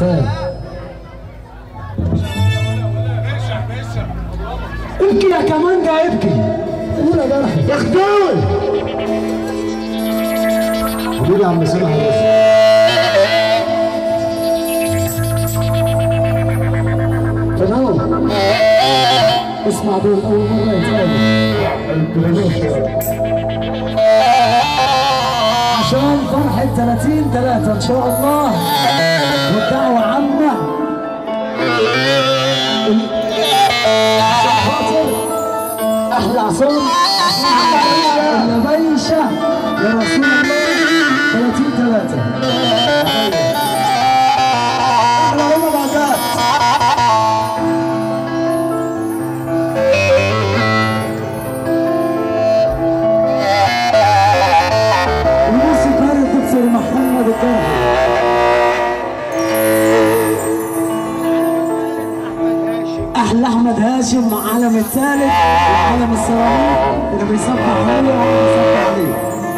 عسال ابكي يا كمان ده ابكي قول يا جرح يا خدول حبيبي يا عم سامح يا باشا فنان اسمع دول اول مره يتقابلوا عشان فرحة 30 3 ان شاء الله والدعوة عامة عشان خاطر احلى عصام اللي بيشة يا رسول الله 30 3 احلى هم بعدات الموسيقار الدكتور محمد الدربي احلى احمد هاشم مع علم الثالث وعلم السيراميك اللي بيصبح عليه وعلم بيصبح عليه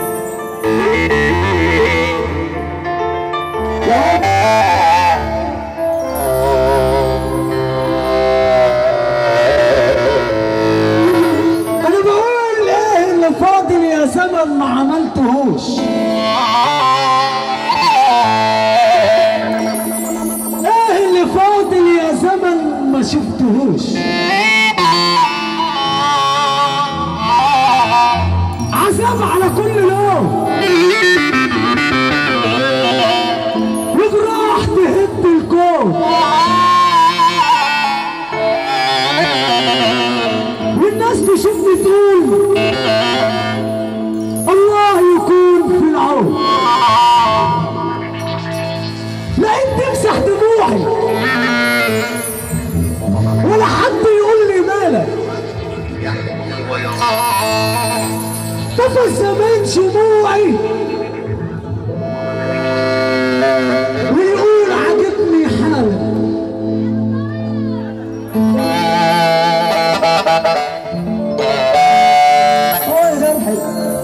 يا رب. انا بقول ايه اللي فاضل يا زمن ما عملتهوش ايه اللي فاضل يا زمن ما شفتهوش عذاب على كل يوم وجراح تهد الكون والناس تشوفني تقول الله يكون في العون لقيت تمسح دموعي ولا حد يقول لي مالك طفى الزمان شموعي ويقول عجبني حالك هو يا جرحي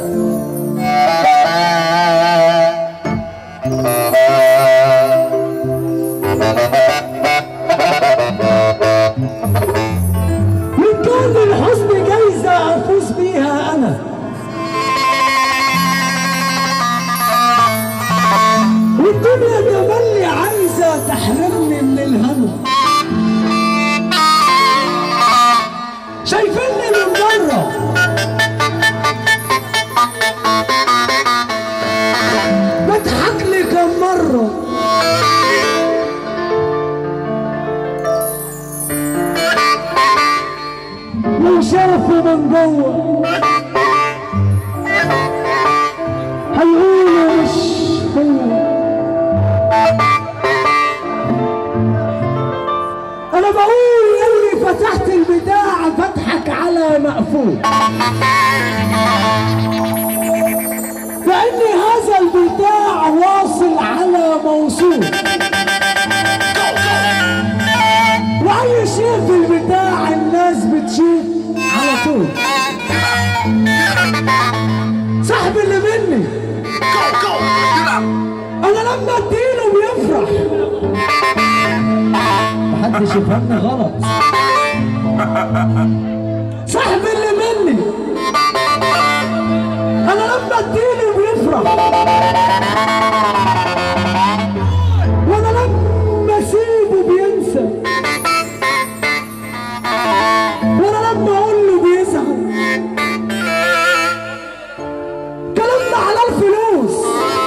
من كان الحزن جايزة أفوز بيها أنا والدنيا تملي عايزة تحرمني من الهم شايفيني من بره بضحك لي كم مرة لو شافوا من جوه هيقولوا مش هو انا بقول يلي فتحت البتاع فتحك على مقفول لان هذا البتاع واصل على موصول واي شيء في البتاع الناس بتشوف على طول صاحب اللي مني انا لما اديله بيفرح محدش يفهمني غلط صاحب اللي مني انا لما اديله بيفرح وانا لما اسيبه بينسى وانا لما اقول له بيزعل كلامنا على الفلوس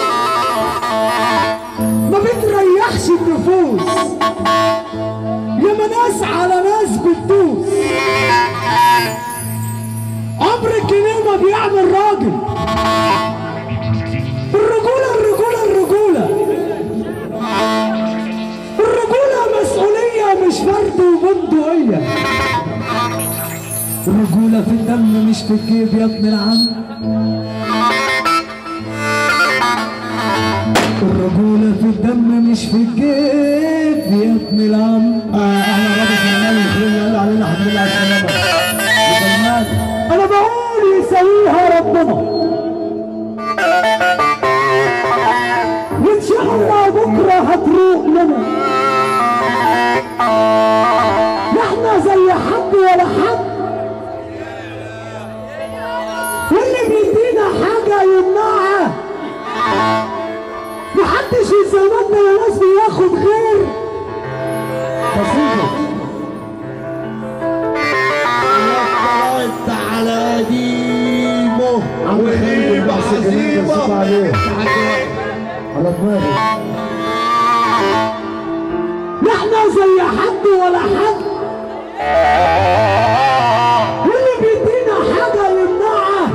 ما بتريحش النفوس ياما ناس على ناس بتدوس عمر الجنيه ما بيعمل راجل الرجولة الرجولة الرجولة الرجولة مسؤولية مش فرد وبندقية الرجولة في الدم مش في الجيب يا ابن العم الرجولة في الدم مش في الجيب يا ابن العم آه احنا رابط النبي الخير قال علينا الحمد لله على السلامة وكلمات انا بقول يسويها ربنا وان شاء الله بكره هتروق لنا زي حد ولا حد واللي بيدينا حاجة يمنعها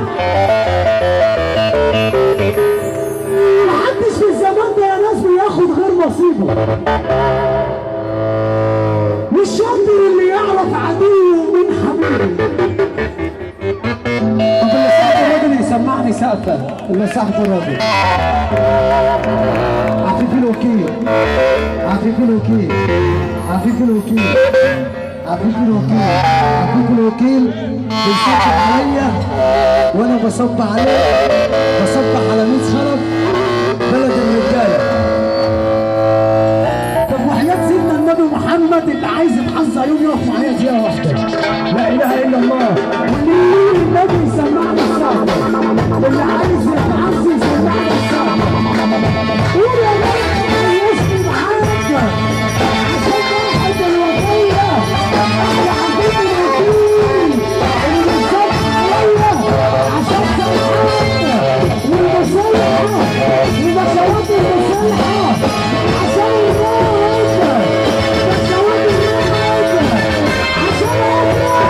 محدش في الزمان ده يا ناس بياخد غير نصيبه مش شاطر اللي يعرف عدوه من حبيبه طب اللي صاحب الراجل يسمعني سقفة اللي صاحب الراجل عفيف الوكيل عفيف الوكيل عفيف الوكيل عفيف الوكيل عفيف الوكيل بيصب عليا وانا بصب عليه بصب على ميت شرف بلد الرجاله طب وحياة سيدنا النبي محمد اللي عايز يتحظ يوم يقف معايا دقيقة واحدة لا إله إلا الله واللي النبي يسمعنا الصعبة اللي عايز يتحظ يسمعنا الصعبة قول يا رب يسلم حاجة عشان واحد الوفية يا حبيبي الوكيل اللي بيصب عليا عشان سمعنا والمصلحة وبشوات المصلحة عشان الموت بشوات الموت عشان الله